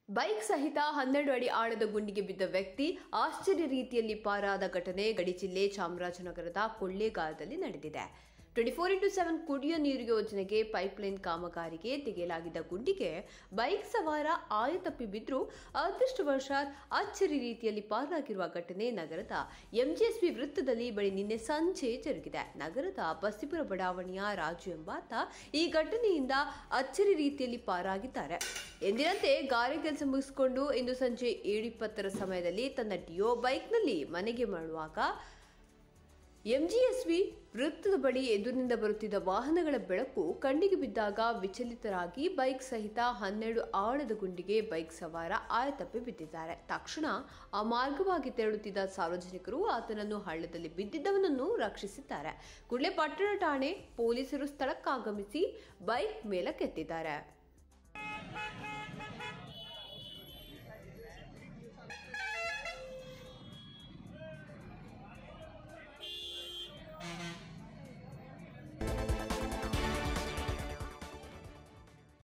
bike ಸಹಿತ ಹನ್ನೆರಡು ಅಡಿ ಆಳದ ಗುಂಡಿಗೆ ಬಿದ್ದ ವ್ಯಕ್ತಿ ಆಶ್ಚರ್ಯ ರೀತಿಯಲ್ಲಿ ಪಾರಾದ ಘಟನೆ ಗಡಿ ಜಿಲ್ಲೆ ಚಾಮರಾಜನಗರದ ಕೊಳ್ಳೇಗಾಲದಲ್ಲಿ ನಡೆದಿದೆ ಟ್ವೆಂಟಿ ಫೋರ್ ಇಂಟು ಸೆವೆನ್ ಕುಡಿಯೋ ನೀರು ಯೋಜನೆಗೆ ಪೈಪ್ಲೈನ್ ಕಾಮಗಾರಿಗೆ ತೆಗೆಯಲಾಗಿದ್ದ ಗುಂಡಿಗೆ ಬೈಕ್ ಸವಾರ ಆಯತಪ್ಪಿ ಬಿದ್ದರೂ ಅದೃಷ್ಟವಶಾತ್ ಅಚ್ಚರಿ ರೀತಿಯಲ್ಲಿ ಪಾರಾಗಿರುವ ಘಟನೆ ನಗರದ ಎಂಜಿಎಸ್ಪಿ ವೃತ್ತದಲ್ಲಿ ಬಳಿ ನಿನ್ನೆ ಸಂಜೆ ಜರುಗಿದೆ ನಗರದ ಬಸ್ತಿಪುರ ಬಡಾವಣೆಯ ರಾಜು ಎಂಬಾತ ಈ ಘಟನೆಯಿಂದ ಅಚ್ಚರಿ ರೀತಿಯಲ್ಲಿ ಪಾರಾಗಿದ್ದಾರೆ ಎಂದಿನಂತೆ ಗಾರೆ ಕೆಲಸ ಮುಗಿಸಿಕೊಂಡು ಇಂದು ಸಂಜೆ ಏಳು ಇಪ್ಪತ್ತರ ಸಮಯದಲ್ಲಿ ತನ್ನ ಡಿಯೋ ಬೈಕ್ನಲ್ಲಿ ಮನೆಗೆ ಮರಳುವಾಗ ಎಂಜಿಎಸ್ವಿ ವೃತ್ತದ ಬಳಿ ಎದುರಿನಿಂದ ಬರುತ್ತಿದ್ದ ವಾಹನಗಳ ಬೆಳಕು ಕಣ್ಣಿಗೆ ಬಿದ್ದಾಗ ವಿಚಲಿತರಾಗಿ ಬೈಕ್ ಸಹಿತ ಹನ್ನೆರಡು ಆಳದ ಗುಂಡಿಗೆ ಬೈಕ್ ಸವಾರ ಆಯತಪ್ಪಿ ಬಿದ್ದಿದ್ದಾರೆ ತಕ್ಷಣ ಆ ಮಾರ್ಗವಾಗಿ ತೆರಳುತ್ತಿದ್ದ ಸಾರ್ವಜನಿಕರು ಆತನನ್ನು ಹಳ್ಳದಲ್ಲಿ ಬಿದ್ದಿದ್ದವನನ್ನು ರಕ್ಷಿಸಿದ್ದಾರೆ ಕೂಡಲೇ ಪಟ್ಟಣ ಠಾಣೆ ಪೊಲೀಸರು ಸ್ಥಳಕ್ಕಾಗಮಿಸಿ ಬೈಕ್ ಮೇಲಕ್ಕೆತ್ತಿದ್ದಾರೆ